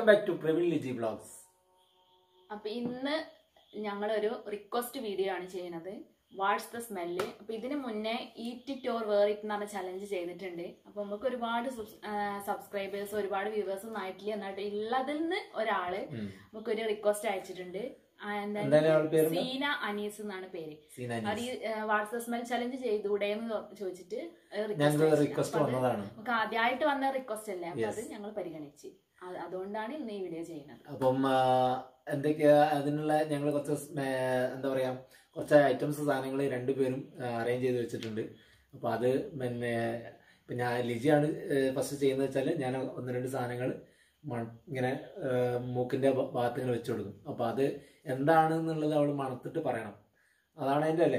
Back to Praveen Liji blogs അപ്പൊ ഇന്ന് ഞങ്ങളൊരു റിക്വസ്റ്റ് വീഡിയോ ആണ് ചെയ്യുന്നത് വാട്സ് ദ സ്മെല്ല് അപ്പൊ ഇതിന് മുന്നേ eat it or wear it എന്ന് പറഞ്ഞ ചലഞ്ച് ചെയ്തിട്ടുണ്ട് അപ്പൊ നമുക്ക് ഒരുപാട് സബ്സ്ക്രൈബേഴ്സ് ഒരുപാട് വ്യൂവേഴ്സ് ഒന്നും ആയിട്ടില്ല എന്നിട്ട് ഉള്ളതിൽ നിന്ന് ഒരാള് നമുക്കൊരു റിക്വസ്റ്റ് അയച്ചിട്ടുണ്ട് ആ, എന്താണ് എന്താണ് അവളുടെ പേര് എന്താ? സീന അനീസ് എന്നാണ് പേര് സീനാനി അവർ ഈ വാട്സ് ദ സ്മെൽ ചലഞ്ച് ചെയ്തുകൂടെ എന്ന് ചോദിച്ചിട്ട് request ഞങ്ങൾക്ക് അയച്ചു. റിക്വസ്റ്റ് അപ്പൊ അത് വന്നതാണ് നമുക്ക് ആദ്യമായിട്ട് വന്ന റിക്വസ്റ്റ് അല്ലേ അപ്പൊ അത് Yes. ഞങ്ങൾ പരിഗണിച്ച് അത് അതുകൊണ്ടാണ് ഇന്ന് ഈ വീഡിയോ ചെയ്യുന്നത് അപ്പം ആ, എന്തൊക്കെയാ അതിനുള്ള ഞങ്ങൾ കുറച്ച് സ്- ഏ, എന്താ പറയാ കുറച്ച് ഐറ്റംസ് സാധനങ്ങൾ രണ്ടുപേരും അറേഞ്ച് ചെയ്ത് വെച്ചിട്ടുണ്ട് അപ്പോൾ അത് പിന്നെ ഇപ്പം ഞാൻ ലിജിയാണ് ഫസ്റ്റ് ചെയ്യുന്നത് വെച്ചാൽ ഞാൻ ഒന്ന് രണ്ട് സാധനങ്ങൾ ഇങ്ങനെ ഏ, മൂക്കിന്റെ ഭ- ഭാഗത്ത് ഇങ്ങനെ വെച്ച് കൊടുക്കും അപ്പോൾ അത് എന്താണെന്നുള്ളത് അവൾ മണത്തിട്ട് പറയണം അതാണ് അതിൻ്റെ അല്ലേ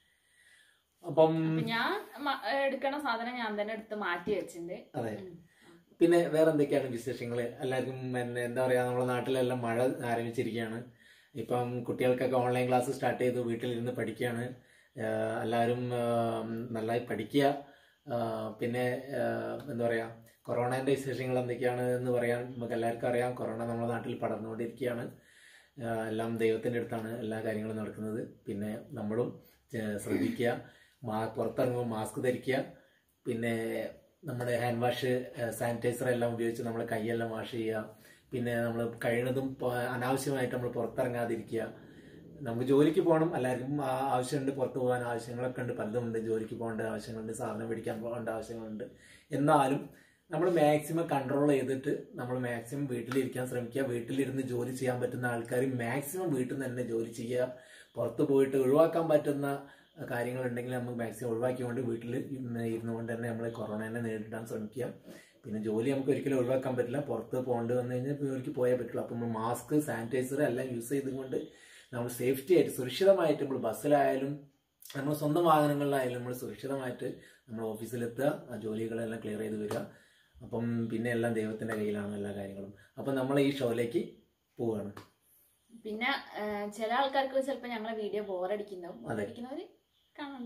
അപ്പം അപ്പൊ ഞാൻ മ- എടുക്കണ സാധനം ഞാൻ തന്നെ എടുത്ത് മാറ്റി വെച്ചിട്ടുണ്ട് അതെ ഉം. പിന്നെ വേറെ എന്തൊക്കെയാണ് വിശേഷങ്ങൾ എല്ലാവർക്കും പിന്നെ എന്താ പറയുക നമ്മുടെ നാട്ടിലെല്ലാം മഴ ആരംഭിച്ചിരിക്കുകയാണ് ഇപ്പം കുട്ടികൾക്കൊക്കെ ഓൺലൈൻ ക്ലാസ് സ്റ്റാർട്ട് ചെയ്തു വീട്ടിലിരുന്ന് പഠിക്കുകയാണ് ആഹ് എല്ലാവരും ആഹ് നന്നായി പഠിക്കുക ആഹ് പിന്നെ ആഹ് എന്താ പറയുക കൊറോണേൻ്റെ വിശേഷങ്ങൾ എന്തൊക്കെയാണ് എന്ന് പറയാൻ നമുക്ക് എല്ലാവർക്കും അറിയാം കൊറോണ നമ്മുടെ നാട്ടിൽ പടർന്നുകൊണ്ടിരിക്കുകയാണ് ആഹ് എല്ലാം ദൈവത്തിൻ്റെ അടുത്താണ് എല്ലാ കാര്യങ്ങളും നടക്കുന്നത് പിന്നെ നമ്മളും ഏഹ് ശ്രദ്ധിക്കുക മാ പുറത്തിറങ്ങുമ്പോൾ മാസ്ക് ധരിക്കുക പിന്നെ നമ്മുടെ ഹാൻഡ് വാഷ് സാനിറ്റൈസർ എല്ലാം ഉപയോഗിച്ച് നമ്മൾ കൈയെല്ലാം വാഷ് ചെയ്യുക പിന്നെ നമ്മൾ കഴിയുന്നതും പ- അനാവശ്യമായിട്ട് നമ്മൾ പുറത്തിറങ്ങാതിരിക്കുക നമുക്ക് ജോലിക്ക് പോകണം എല്ലാവർക്കും ആ- ആവശ്യമുണ്ട് പുറത്ത് പോകാൻ ആവശ്യങ്ങളൊക്കെ ഉണ്ട് പലതും ഉണ്ട് ജോലിക്ക് പോകേണ്ട ആവശ്യങ്ങളുണ്ട് സാധനം മേടിക്കാൻ പോകേണ്ട ആവശ്യങ്ങളുണ്ട് എന്നാലും നമ്മൾ മാക്സിമം കൺട്രോൾ ചെയ്തിട്ട് നമ്മൾ മാക്സിമം വീട്ടിലിരിക്കാൻ ശ്രമിക്കുക വീട്ടിലിരുന്ന് ജോലി ചെയ്യാൻ പറ്റുന്ന ആൾക്കാർ മാക്സിമം വീട്ടിൽ നിന്ന് തന്നെ ജോലി ചെയ്യുക പുറത്ത് പോയിട്ട് ഒഴിവാക്കാൻ പറ്റുന്ന കാര്യങ്ങളുണ്ടെങ്കിൽ നമുക്ക് മാക്സിമം ഒഴിവാക്കിക്കൊണ്ട് വീട്ടിൽ ഇരുന്ന് ഇരുന്നുകൊണ്ട് തന്നെ നമ്മൾ കൊറോണനെ നേരിടാൻ ശ്രമിക്കുക പിന്നെ ജോലി നമുക്ക് ഒരിക്കലും ഒഴിവാക്കാൻ പറ്റില്ല പുറത്ത് പോകേണ്ടി വന്നു കഴിഞ്ഞാൽ ജോലിക്ക് പോയേ പറ്റുള്ളൂ അപ്പം നമ്മൾ മാസ്ക് സാനിറ്റൈസർ എല്ലാം യൂസ് ചെയ്തുകൊണ്ട് നമ്മൾ സേഫ്റ്റി ആയിട്ട് സുരക്ഷിതമായിട്ട് നമ്മൾ ബസ്സിലായാലും നമ്മൾ സ്വന്തം വാഹനങ്ങളിലായാലും നമ്മൾ സുരക്ഷിതമായിട്ട് നമ്മൾ ഓഫീസിലെത്തുക ആ ജോലികളെല്ലാം ക്ലിയർ ചെയ്ത് വരിക അപ്പം പിന്നെ എല്ലാം ദൈവത്തിന്റെ കയ്യിലാണ് എല്ലാ കാര്യങ്ങളും അപ്പം നമ്മൾ ഈ ഷോയിലേക്ക് പോവുകയാണ് പിന്നെ ആ, ചില ആൾക്കാർക്ക് ചിലപ്പോ ഞങ്ങളെ വീഡിയോ ബോറടിക്കുന്നുണ്ടാവും അതെ. ബോറടിക്കുന്നവര് കാണണ്ട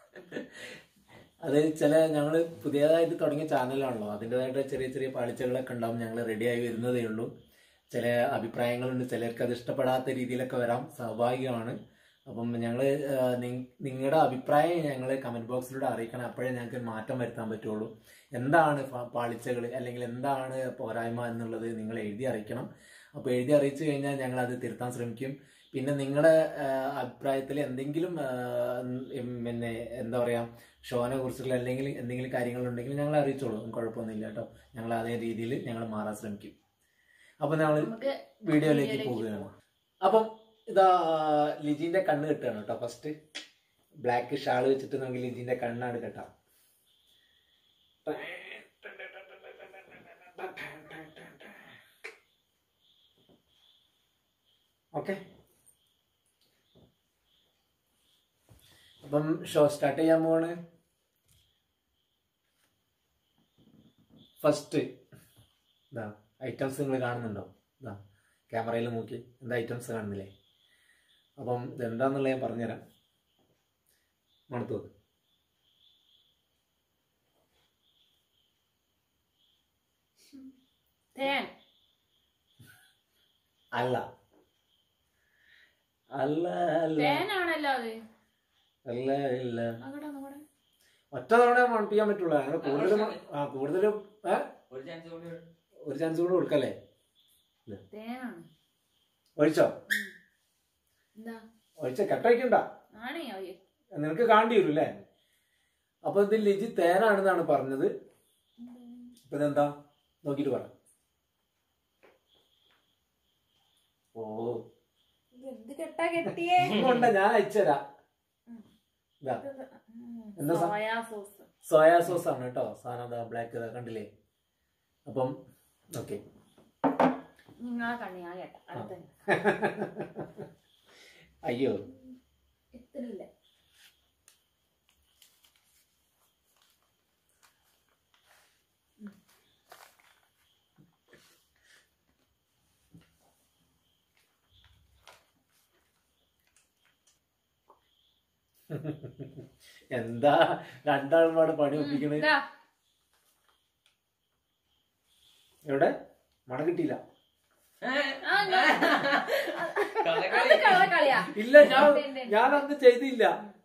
അത് ചില ഞങ്ങൾ പുതിയതായിട്ട് തുടങ്ങിയ ചാനലാണല്ലോ അതിൻ്റെതായിട്ട് ചെറിയ ചെറിയ പാളിച്ചകളൊക്കെ ഉണ്ടാവും ഞങ്ങൾ റെഡിയായി വരുന്നതേ ഉള്ളൂ ചില അഭിപ്രായങ്ങളുണ്ട് ചിലർക്ക് അത് ഇഷ്ടപ്പെടാത്ത രീതിയിലൊക്കെ വരാം സ്വാഭാവികമാണ് അപ്പം ഞങ്ങൾ നിങ്ങളുടെ അഭിപ്രായം ഞങ്ങൾ കമന്റ് ബോക്സിലൂടെ അറിയിക്കണം അപ്പോഴേ ഞങ്ങൾക്ക് മാറ്റം വരുത്താൻ പറ്റുള്ളൂ എന്താണ് പാളിച്ചകൾ അല്ലെങ്കിൽ എന്താണ് പോരായ്മ എന്നുള്ളത് നിങ്ങൾ എഴുതി അറിയിക്കണം അപ്പോൾ എഴുതി അറിയിച്ചു കഴിഞ്ഞാൽ ഞങ്ങൾ അത് തിരുത്താൻ ശ്രമിക്കും പിന്നെ നിങ്ങളുടെ അഭിപ്രായത്തിൽ എന്തെങ്കിലും ആ, ഉം, പിന്നെ എന്താ പറയാ ഷോനെ കുറിച്ചുള്ള അല്ലെങ്കിൽ എന്തെങ്കിലും കാര്യങ്ങളുണ്ടെങ്കിൽ ഞങ്ങൾ അറിയിച്ചോളൂ കുഴപ്പമൊന്നുമില്ല കേട്ടോ ഞങ്ങൾ അതേ രീതിയിൽ ഞങ്ങൾ മാറാൻ ശ്രമിക്കും അപ്പൊ ഞങ്ങൾ നമുക്ക് വീഡിയോയിലേക്ക് വീഡിയോയിലേക്ക് പോവുകയാണ് അപ്പം ഇതാ ലിജിന്റെ കണ്ണ് കെട്ടുകയാണ് കേട്ടോ ഫസ്റ്റ് ബ്ലാക്ക് ഷാൾ വെച്ചിട്ട് നമുക്ക് ലിജിന്റെ കണ്ണാണ് കെട്ടാം ഓക്കെ അപ്പം ഷോ സ്റ്റാർട്ട് ചെയ്യാൻ പോവാണ് ഫസ്റ്റ് ഇതാ ഐറ്റംസ് നിങ്ങൾ കാണുന്നുണ്ടോ ഇതാ ക്യാമറയിൽ നോക്കി എന്താ ഐറ്റംസ് കാണുന്നില്ലേ അപ്പം ഇതെന്താന്നുള്ളത് ഞാൻ പറഞ്ഞുതരാം മണത്ത് നോക്ക് തേൻ അല്ല അല്ല അല്ല തേനാണല്ലോ അത് അല്ല ഇല്ല അങ്ങോട്ട് അങ്ങോട്ട് ഒറ്റ തവണ മണപ്പിക്കാൻ പറ്റുള്ളൂ അങ്ങനെ കൂടുതലും ആ കൂടുതലും ഏ? ഒരു ചാൻസ് കൂടി ഒരു ചാൻസ് കൂടെ കൊടുക്കല്ലേ തേനാണ് ഒഴിച്ചോ എന്താ ഒഴിച്ച കെട്ടഴിക്കണ്ട ആണേ അയ്യോ. നിനക്ക് കാണേണ്ടി വരും അല്ലേ അപ്പൊ ഇത് ലിജി തേനാണെന്നാണ് പറഞ്ഞത് ഇപ്പൊ ഇതെന്താ നോക്കിട്ട് പറ ഓ ഇത് എന്ത് കെട്ടാ കെട്ടിയേ കൊണ്ട് ഞാൻ അയച്ചുതരാം ഇതാ എന്താ സാ- സോയാ സോസ് സോയാ സോസ് ആണ് കേട്ടോ സാധനം എന്താ ബ്ലാക്ക് കണ്ടില്ലേ അപ്പം ഓക്കെ നിങ്ങളെ കണ്ണി ഞാൻ കേട്ട അടുത്ത അയ്യോ എത്തണില്ല എന്താ രണ്ടാളും പാടെ പണി ഒപ്പിക്കണേ ഇതാ എവിടെ മണം കിട്ടിയില്ല അത് കള്ളക്കളിയാ ഇല്ല ഞാൻ ഞാൻ അന്ന് ചെയ്തില്ല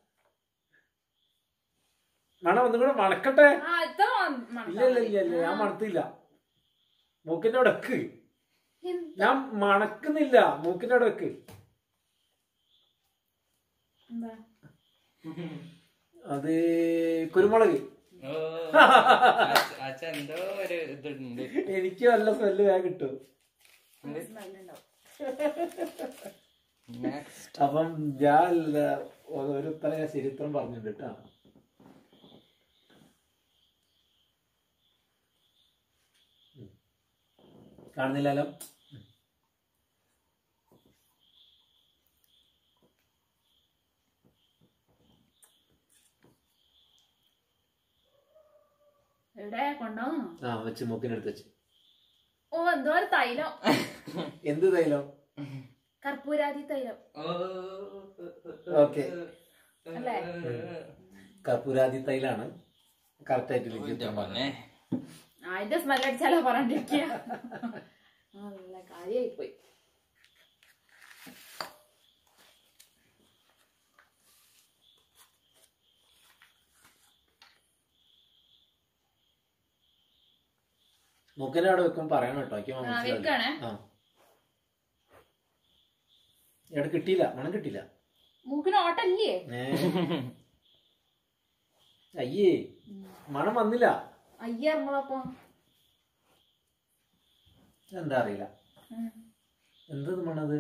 മണം ഒന്നും കൂടെ മണക്കട്ടെ ആ ഇത്ര മ- ഇല്ല ഇല്ല ഇല്ല ഇല്ല ഞാൻ മണത്തില്ല മൂക്കിന്റെ അവിടെ വെക്ക് എന്ത്? ഞാൻ മണക്കുന്നില്ല മൂക്കിന്റെ അവിടെ വെക്ക് എന്താ? അത് കുരുമുളക് ഓ അച്ഛ എന്തോ ഒരു ഇതുണ്ട് എനിക്ക് നല്ല സ്മെല്ല് വേഗം കിട്ടും smell ഉണ്ടാവും. നെക്സ്റ്റ് അപ്പം ഞാൻ ല- ഒരു ഉത്തരം ഞാൻ ശരിത്രം പറഞ്ഞിട്ടുണ്ട് കേട്ടോ ഉം. കാണുന്നില്ലല്ലോ എവിടെ കൊണ്ടുപോകുന്നു ആ വെച്ച് മൂക്കിനടുത്ത് വെച്ച് ഓ എന്തോ ഒരു തൈലം എന്ത് തൈലം കർപ്പൂരാതി തൈലം ഓക്കെ അല്ലേ? കർപ്പൂരാതി തൈലാണ് കറക്റ്റ് ആയിട്ട് ലിഖിതം പറഞ്ഞത്. പറഞ്ഞേ ആ അതിന്റെ സ്മെൽ അടിച്ചാലോ പറഞ്ഞിരിക്കുക നല്ല കാര്യമായി പോയി മൂക്കിന്റെ അവിടെ വെക്കും പറയണം കേട്ടോ എനിക്ക് ആ, മനസ്സിലാവില്ല വെക്കാണേ ആ ഇവിടെ കിട്ടിയില്ല മണം കിട്ടിയില്ല മൂക്കിന് ഓട്ടല്ലേ ഏ. അയ്യേ മണം വന്നില്ല അയ്യ ഇറങ്ങുമ്പോ എന്താ അറിയില്ല എന്തത് മണത്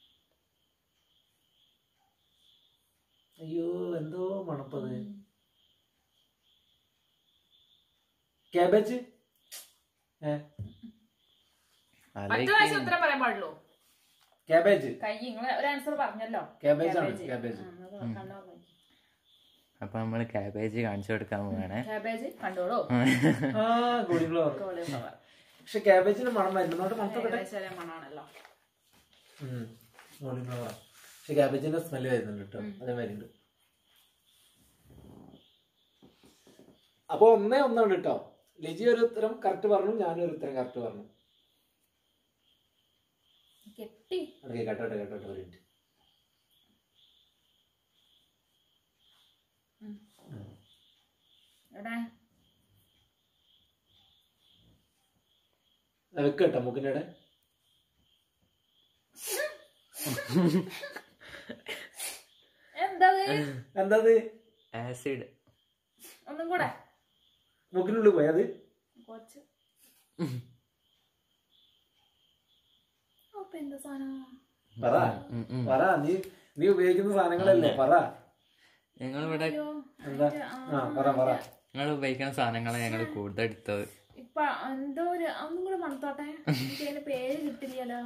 അയ്യോ എന്തോ മണപ്പത് കാബേജ് ഏ മറ്റു പ്രാവശ്യം ഉത്തരം പറയാൻ പാടുള്ളൂ കാബേജ് കൈ നിങ്ങൾ ഒരു ആൻസർ പറഞ്ഞല്ലോ കാബേജ് ആണ് Cabbage. കാബേജ് ആ, അത് കണ്ടോ നോക്കി. അപ്പൊ നമ്മള് കാബേജ് കാണിച്ചു കൊടുക്കാൻ പോവാണ് കാബേജ് കണ്ടോളൂ ആ കോളിഫ്ലവർ കോളിഫ്ലവർ പക്ഷെ കാബേജിന് മണം വരുന്നോട്ട് മണത്തോട്ടെ ഏകദേശം മണമാണല്ലോ കോളിഫ്ലവർ പക്ഷെ കാബേജിന്റെ സ്മെല്ല് വരുന്നുണ്ട് കേട്ടോ അതേമാതിരി ഉണ്ട് അപ്പൊ ഒന്നേ ഒന്നാണ് കേട്ടോ ലിജി ഒരു ഉത്തരം കറക്റ്റ് പറഞ്ഞു ഞാനും ഒരു ഉത്തരം കറക്റ്റ് പറഞ്ഞു കെട്ടി ഓക്കെ കേട്ടോട്ടെ കേട്ടോട്ടെ ഒരു മിനിറ്റ് എവിടെ വെക്ക് കേട്ടോ മുക്കിൻ്റെ ഇടെ എന്താ എന്താ അത് ആസിഡ് ഒന്നും കൂടെ മുക്കിനുള്ളിൽ പോയി അത് കുറച്ച് അപ്പൊ എന്താ സാധനം പറ പറ നീ നീ ഉപയോഗിക്കുന്ന സാധനങ്ങളല്ലേ പറ ഞങ്ങളിവിടെ അയ്യോ, എന്താ അതിന്റെ- ആ പറ പറ ഞങ്ങൾ ഉപയോഗിക്കുന്ന സാധനങ്ങളെ ഞങ്ങൾ കൂടുതൽ എടുത്തത് ഇപ്പൊ എന്തോ ഒരു ഒന്നും കൂടെ മണത്തോട്ടെ എനിക്ക് അതിന്റെ പേര് കിട്ടില്ലല്ലോ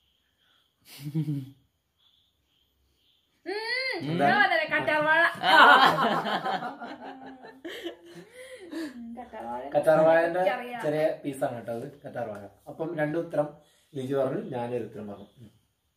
ഉം, ഞാൻ പറഞ്ഞില്ലേ, കറ്റാർവാഴ ഉം, കറ്റാർവാഴ കറ്റാർവാഴന്റെ എനിക്കറിയാം. ചെറിയ പീസാണ് കേട്ടോ അത് കറ്റാർവാഴ അപ്പം രണ്ടു ഉത്തരം ലിജി പറഞ്ഞു ഞാനൊരു ഉത്തരം പറഞ്ഞു ഉം.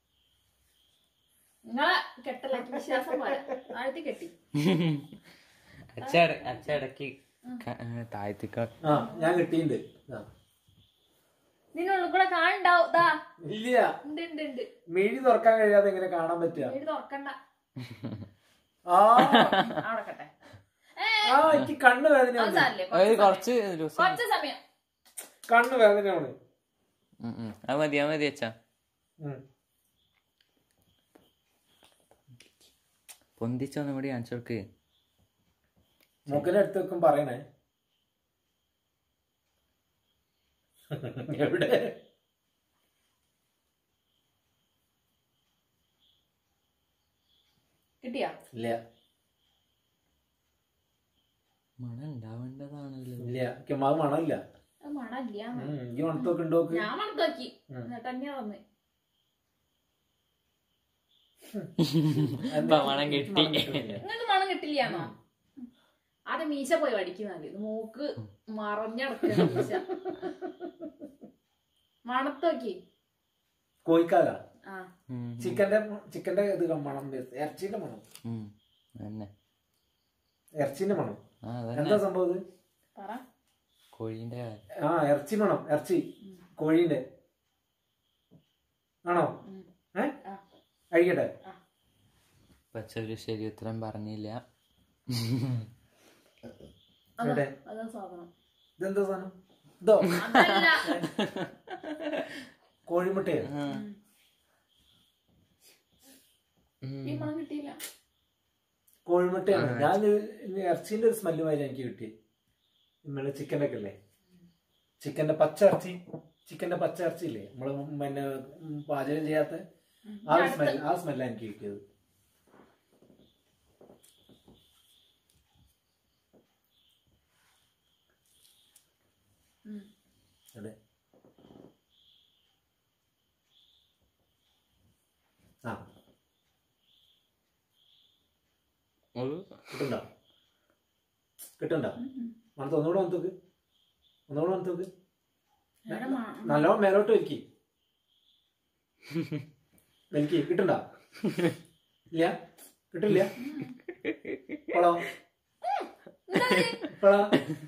നിങ്ങളെ കെട്ടലാക്കി വിശ്വാസം പോലെ ആഴ്ത്തി കെട്ടി അച്ഛ അച്ഛ ഇടയ്ക്ക് താഴ്ത്തിക്ക ആ ഞാൻ കിട്ടിയിട്ടുണ്ട് ആ. നിന്നുള്ളിൽ കൂടെ കാണണ്ടാവും ദാ ഇല്ല ഉണ്ട് ഉണ്ട് ഉണ്ട് മിഴി തുറക്കാൻ കഴിയാതെ എങ്ങനെ കാണാൻ പറ്റുക വീട് തുറക്കണ്ട ആ അവിടെ കട്ടെ ആ എനിക്ക് കണ്ണ് വേദനയാണ് അവസാനല്ലേ അത് കുറച്ച് ലൂസ് കുറച്ച് സമയം കണ്ണ് വേദനയാണ് അത് മതി അത് മതി അച്ഛാ ഉം. പൊന്തിച്ചൊന്നും കൂടി കാണിച്ചു കൊടുക്ക് മൂക്കിന്റെ അടുത്ത് വെക്കും പറയണേ എവിടെ കിട്ടിയാ ഇല്ല മണം ഉണ്ടാവേണ്ടതാണല്ലോ ഇല്ല എനിക്ക് അത് മണമില്ല അത് മണല്ല ഉം, ഈ മണത്തൊക്കെ ഉണ്ടോക്ക് ഞാൻ മണത്ത് നോക്കി ഉം. എന്നിട്ട് തന്നെയാ വന്ന് ഇപ്പൊ മണം കിട്ടി നിങ്ങൾക്ക് മണം കിട്ടില്ലാന്നോ ആദ്യം മീശ പോയി വടിക്കുന്നത് ഇത് മൂക്ക് മറഞ്ഞടക്കുന്ന മീശ മണത്ത് നോക്കി കോഴിക്കാക ആ ഉം. ചിക്കന്റെ ചിക്കന്റെ ഇത് മണം ഇറച്ചിന്റെ മണം ഉം. അതന്നെ ഇറച്ചിന്റെ മണം ആ എന്താ അതന്നെ സംഭവം ഇത് പറ കോഴീന്റെ ആ ഇറച്ചി മണം ഇറച്ചി കോഴീന്റെ ആണോ ഉം. ഏ ആ. കഴിക്കട്ടെ പക്ഷെ ഒരു ശരി ഉത്തരം പറഞ്ഞില്ല എവിടെ അതാ സാധനം ഇതെന്താ സാധനം ഇതോ അതല്ല കോഴിമുട്ടയോ ഈ മണം കിട്ടിയില്ല കോഴിമുട്ടയാണ് ഞാൻ ഇറച്ചിന്റെ ഒരു സ്മെല്ല് മാതിരി എനിക്ക് കിട്ടി നമ്മള് ചിക്കൻ്റെ ഒക്കെ അല്ലേ ചിക്കന്റെ പച്ച ഇറച്ചി ചിക്കന്റെ പച്ച ഇറച്ചി ഇല്ലേ നമ്മള് പിന്നെ ഉം പാചകം ചെയ്യാത്ത ആ ഒരു സ്മെൽ ആ സ്മെല്ലാണ് എനിക്ക് കിട്ടിയത് ഉം. അതെ ആ കിട്ടുണ്ടോ കിട്ടുണ്ടോ മണത്ത് ഒന്നുകൂടെ വന്നോക്ക് ഒന്നുകൂടെ വന്നോക്ക് എവിടെ മണം? നല്ലോണം മേലോട്ട് വലിക്ക് വലിക്ക് കിട്ടണ്ട ഇല്ല കിട്ടില്ല ഇപ്പോളോ ഇപ്പോളോ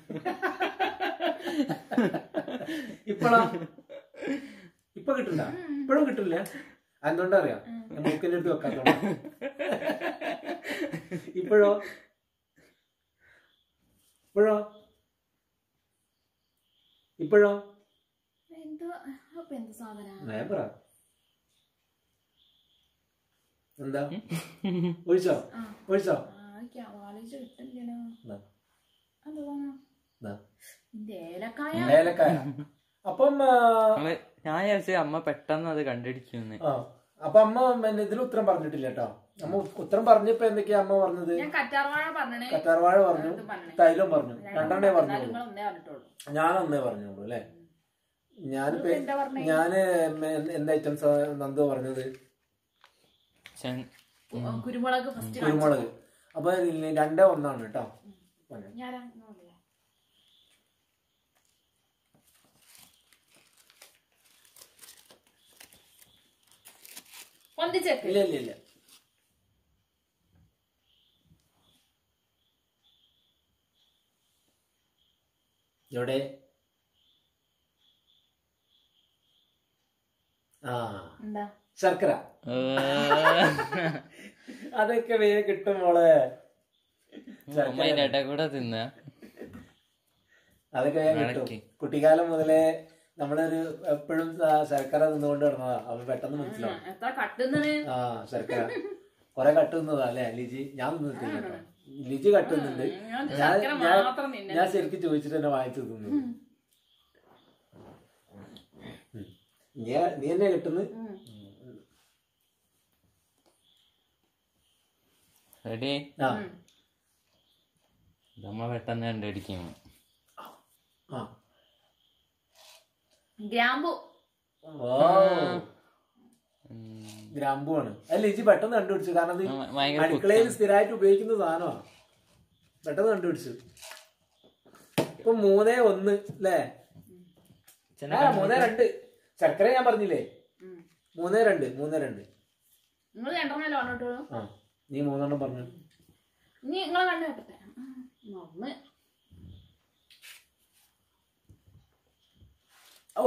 ഇപ്പോളോ ഇപ്പൊ കിട്ടണ്ട ഇപ്പോഴും കിട്ടില്ല എന്തുകൊണ്ടാ അറിയാം ഞാൻ മൂക്കിന്റെ അടുത്ത് വെക്കാത്തോളാം ഇപ്പോഴോ ഇപ്പോഴോ ഇപ്പോഴോ എന്തോ അപ്പൊ എന്ത് സാധന ഞാൻ പറ എന്താ ഒഴിച്ചോ ആ. ഒഴിച്ചോ ആലോചിച്ച് കിട്ടില്ലല്ലോ എന്നാ, എന്താ എന്നാ. ഇതിന്റെ ഏലക്കായ ഏലക്കായ അപ്പം ആ, നമ്മള് ഞാൻ വിചാരിച്ചു അമ്മ പെട്ടെന്ന് അത് കണ്ടുപിടിക്കുന്നു ആ അപ്പൊ അമ്മ പിന്നെ ഇതിന് ഉത്തരം പറഞ്ഞിട്ടില്ല കേട്ടോ അമ്മ ഉത്തരം പറഞ്ഞപ്പോ എന്തൊക്കെയാ അമ്മ പറഞ്ഞത് ഞാൻ കറ്റാർവാഴ പറഞ്ഞേ കറ്റാർവാഴ പറഞ്ഞു ഇത് പറഞ്ഞേ. തൈലം പറഞ്ഞു രണ്ടെണ്ണേ പറഞ്ഞോളൂ നിങ്ങൾ ഒന്നേ പറഞ്ഞിട്ടുള്ളൂ ഞാനൊന്നേ പറഞ്ഞോളൂ അല്ലേ ഞാനിപ്പോ നിങ്ങൾ എന്താ പറഞ്ഞേ? ഞാന് മെ- എന്ത് ഐറ്റംസ് നന്ദു പറഞ്ഞത് ചെ- കുരുമുളക് ഫസ്റ്റ് കുരുമുളക് അപ്പൊ ഇതില് രണ്ടേ ഒന്നാണ് കേട്ടോ പറഞ്ഞു. ഞാൻ പൊന്തിച്ചേക്ക് ഇല്ല ഇല്ല ഇല്ല എവിടെ ആ എന്താ ശർക്കര ഏ, അതൊക്കെ വേഗം കിട്ടും മോളെ അമ്മ ഇതിന്റെ ഇടയിൽ കൂടെ തിന്ന അതൊക്കെ വേഗം കിട്ടും ഇടയ്ക്ക്. കുട്ടിക്കാലം മുതലേ നമ്മളൊരു എപ്പോഴും ശർക്കര തിന്നുകൊണ്ട് കിടന്നതാ അപ്പൊ പെട്ടെന്ന് മനസ്സിലാവും എത്ര കട്ടുന്നത് ആ ശർക്കര കൊറേ കട്ടുന്നതാ അല്ലെ ലിജി ഞാൻ തിന്നിട്ടില്ല കേട്ടോ. ലിജി കട്ടുന്നുണ്ട് ഞാൻ ഞാൻ ശർക്കര ഞാൻ- മാത്രം തിന്നെ ഞാൻ ശരിക്കും ചോദിച്ചിട്ട് തന്നെ വാങ്ങിച്ചു തിന്നു ഉം. നീ നീ എന്നെ കിട്ടുന്നു റെഡി ആ നമ്മ പെട്ടെന്ന് കണ്ടുപിടിക്കും ആ ഗ്രാമ്പു ഓ ഗ്രാമ്പു ആണ് അല്ല ലിജി പെട്ടെന്ന് കണ്ടുപിടിച്ചു കാരണം ഇത് ആ, ഭയങ്കര അടുക്കളയിൽ സ്ഥിരമായിട്ട് ഉപയോഗിക്കുന്ന സാധനമാണ് പെട്ടെന്ന് കണ്ടുപിടിച്ചു ഇപ്പൊ മൂന്നേ ഒന്ന് അല്ലേ ആ മൂന്നേ രണ്ട് ശർക്കര ഞാൻ പറഞ്ഞില്ലേ മൂന്നേ രണ്ട് മൂന്നേ രണ്ട് നിങ്ങൾ രണ്ടെണ്ണല്ലോ പറഞ്ഞിട്ടുള്ളൂ ആ നീ മൂന്നെണ്ണം പറഞ്ഞു ഇനി നിങ്ങളെ കണ്ണു വെക്കട്ടെ ഒന്ന് ഓ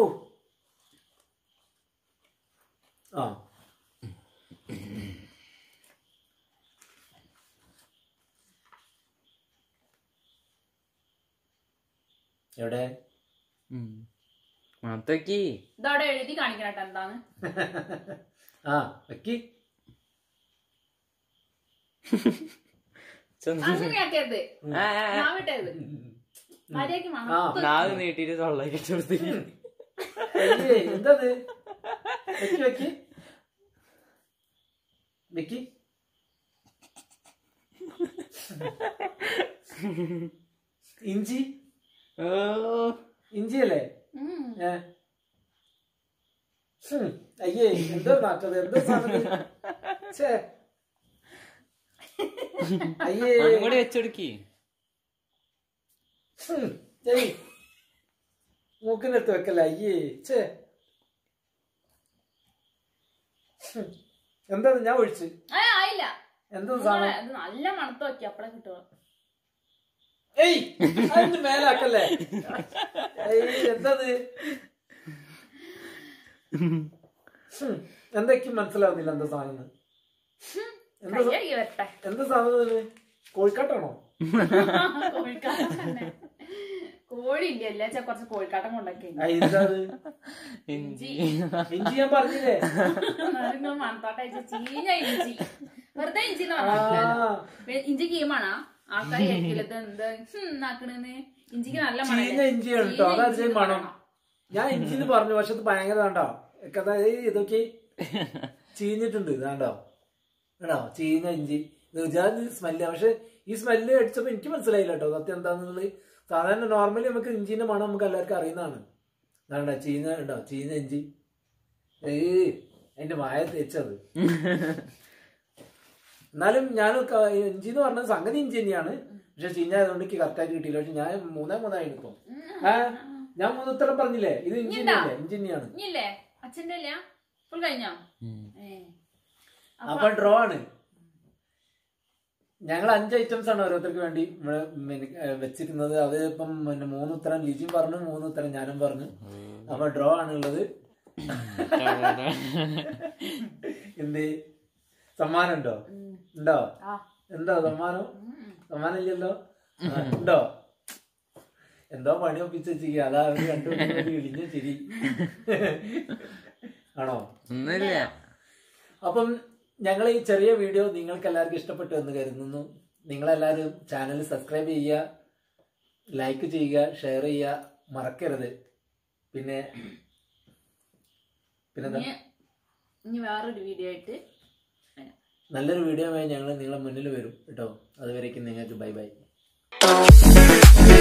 ആ എവിടെ മൊത്തക്ക് ഇതവിടെ എഴുതി കാണിക്കണട്ടെ എന്താന്ന് ആ വെക്കി അങ്ങനെയാക്കരുത് ഞാൻ വിട്ടത് മര്യാദക്ക് ആ മണം നാവ് നീട്ടിട്ട് തൊള്ളേക്ക് കൊടുത്ത് അയ്യേ, എന്തത് വെക്കി വെക്കി വെക്കി ഇഞ്ചി ഓ ഇഞ്ചി അല്ലേ ഉം. ഏ ഹും, അയ്യേ എന്തോ നാട്ടത് എന്തോ സാധനം ഛേ. അയ്യേ അതും കൂടി വെച്ചെടുക്കി ഹും, ഏയ് മൂക്കിനടുത്ത് വെക്കല്ല അയ്യേ ഛേ ഹും, എന്താ ഇത്? ഞാൻ ഒഴിച്ച് ആ ആയില്ല എന്തോ നിങ്ങളെ സാധനം ഇത് നല്ല മണത്ത് നോക്കി അപ്പഴേ കിട്ടുക ഏയ് അതിന്റെ മേലാക്കല്ലേ ഏയ് എന്തത് ഹും, എന്തൊക്കെയും മനസ്സിലാവുന്നില്ല എന്താ സാധനം എന്താ സ- കയ്യടി വരട്ടെ എന്താ സാധനം ഇത്? കോഴിക്കാട്ടാണോ കോഴിക്കാട്ടം തന്നെ കോഴി ഇല്ല അല്ലേ ചെ കുറച്ച് കോഴിക്കാട്ടം കൊണ്ടൊക്കെ ആ, എന്താ അത്? ഇഞ്ചി ഇഞ്ചി ഞാൻ പറഞ്ഞില്ലേ മണത്തോട്ടെ ചീഞ്ഞ ഇഞ്ചി വെറുതെ ഇഞ്ചി എന്ന് ആ, പറഞ്ഞാ ഇഞ്ചി കീമാണാ ആൾക്കാർ കേൾക്കില്ലത് എന്താ നാക്കണെന്ന് ഇഞ്ചിക്ക് നല്ല ചീഞ്ഞ മണല്ലേ ഇഞ്ചിയാണ് കേട്ടോ അതാ ഇഞ്ചി ഇതിന് എന്ന് മണം പറയണം. ഞാൻ ഇഞ്ചിന്ന് പറഞ്ഞു പക്ഷെ അത് ഭയങ്കര കണ്ടോ കഥ ഇതൊക്കെ ചീഞ്ഞിട്ടുണ്ട് ഇതാണ്ടോ കേട്ടോ ചീഞ്ഞ ഇഞ്ചി സ്മെല്ല് പക്ഷെ ഈ സ്മെല്ല് അടിച്ചപ്പോ എനിക്ക് മനസ്സിലായില്ല കേട്ടോ സത്യം എന്താന്നുള്ളത് സാധാരണ നോർമലി നമുക്ക് ഇഞ്ചിന്റെ മണം നമുക്ക് എല്ലാവർക്കും അറിയുന്നതാണ് ഇതാണ്ടോ ചീഞ്ഞ ഉണ്ടോ ചീഞ്ഞ ഇഞ്ചി ഏയ് എന്റെ മായ തേച്ചത് എന്നാലും ഞാൻ ഇഞ്ചി എന്ന് പറഞ്ഞത് സംഗതി ഇഞ്ചി തന്നെയാണ് പക്ഷെ ചീഞ്ഞ ആയതുകൊണ്ട് എനിക്ക് കറക്റ്റായിട്ട് കിട്ടിയില്ല പക്ഷെ ഞാൻ മൂന്നേ മൂന്നായി എടുക്കും ആ ഞാൻ മൂന്നുത്തരം പറഞ്ഞില്ലേ ഇത് ഇഞ്ചി ഇഞ്ഞിണ്ടാ? തന്നെയല്ലേ ഇഞ്ചി തന്നെയാണ് ഇനിയില്ലേ അച്ഛന്റെ ഇല്ല ഫുൾ കഴിഞ്ഞോ ഉം. ഏ. അപ്പൊ ഡ്രോ ആണ് ഞങ്ങൾ അഞ്ച് ഐറ്റംസ് ആണ് ഓരോരുത്തർക്ക് വേണ്ടി ഇവിടെ മെനു- ഏ, വെച്ചിരുന്നത് അത് ഇപ്പം പിന്നെ മൂന്ന് ഉത്തരം ലിജിയും പറഞ്ഞു മൂന്ന് ഉത്തരം ഞാനും പറഞ്ഞു അപ്പൊ ഡ്രോ ആണുള്ളത് എന്ത് സമ്മാനം ഉണ്ടോ ഉം. ഉണ്ടോ ആ. ഉണ്ടോ സമ്മാനം ഉം. സമ്മാനം ഇല്ലല്ലോ ആ, ഉണ്ടോ എന്തോ പണി ഒപ്പിച്ച് വെച്ചിരിക്കുക അതാ അവര് കണ്ടുപിടിച്ചൊരു ഇളിഞ്ഞ ചിരി ആണോ ഒന്നുമില്ല അപ്പം ഞങ്ങൾ ഈ ചെറിയ വീഡിയോ നിങ്ങൾക്ക് എല്ലാവർക്കും ഇഷ്ടപ്പെട്ടു എന്ന് കരുതുന്നു നിങ്ങളെല്ലാവരും ചാനൽ സബ്സ്ക്രൈബ് ചെയ്യുക ലൈക്ക് ചെയ്യുക ഷെയർ ചെയ്യുക മറക്കരുത് പിന്നെ പിന്നെന്താ ഇനി ഇനി വേറൊരു വീഡിയോ ആയിട്ട് വരാം. നല്ലൊരു വീഡിയോ ആയി ഞങ്ങൾ നിങ്ങളെ മുന്നിൽ വരും കേട്ടോ അതുവരേക്കും നിങ്ങൾക്ക് ബൈ ബൈ